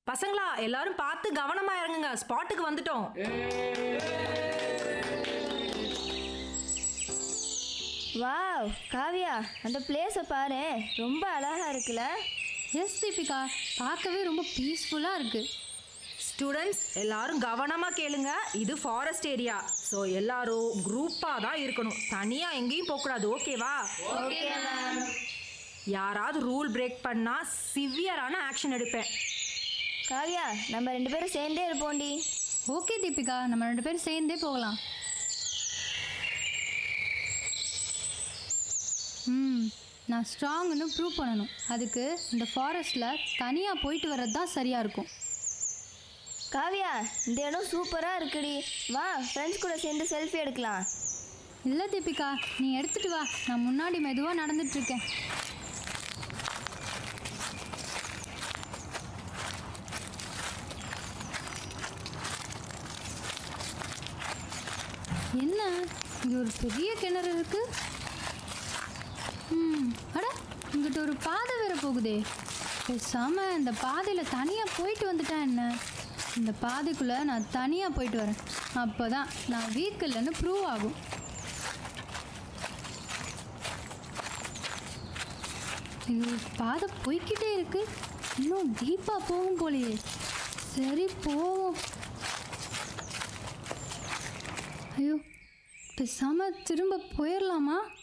பசங்களா எல்லாரும் பார்த்து கவனமா இறங்குங்க ஸ்பாட்டுக்கு வந்துட்டோம் வாவ் காவியா அந்த பிளேஸை பாரு ரொம்ப அழகா இருக்குல்ல எஸ் தீபிகா பார்க்கவே ரொம்ப பீஸ்ஃபுல்லாக இருக்குது ஸ்டூடெண்ட்ஸ் எல்லாரும் கவனமா கேளுங்க இது ஃபாரஸ்ட் ஏரியா ஸோ எல்லாரும் குரூப்பா தான் இருக்கணும் தனியா எங்கேயும் போகக்கூடாது ஓகேவா யாராவது ரூல் பிரேக் பண்ணா சிவியரான ஆக்ஷன் எடுப்பேன் காவியா நம்ம ரெண்டு பேரும் சேர்ந்தே இருப்போம்டி ஓகே தீபிகா நம்ம ரெண்டு பேரும் சேர்ந்தே போகலாம் ம் நான் ஸ்ட்ராங்னு ப்ரூவ் பண்ணணும் அதுக்கு இந்த ஃபாரஸ்ட்டில் தனியாக போயிட்டு வர்றது தான் சரியாக இருக்கும் காவியா இந்த இடம் சூப்பரா இருக்குடி வா ஃப்ரெண்ட்ஸ் கூட சேர்ந்து செல்ஃபி எடுக்கலாம் இல்லை தீபிகா நீ எடுத்துட்டு வா நான் முன்னாடி மெதுவாக நடந்துட்டுருக்கேன் என்ன இங்கே ஒரு பெரிய கிணறு இருக்கு ம் அட இங்கிட்ட ஒரு பாதை வேற போகுதே பேசாம இந்த பாதையில் தனியாக போயிட்டு வந்துட்டேன் என்ன இந்த பாதைக்குள்ளே நான் தனியாக போயிட்டு வரேன் அப்போ தான் நான் வீக் இல்லைன்னு ப்ரூவ் ஆகும் இது பாதை போய்க்கிட்டே இருக்கு இன்னும் டீப்பாக போகும் போலையே சரி போவோம் ஐயோ பேசாம திரும்ப போயிடலாமா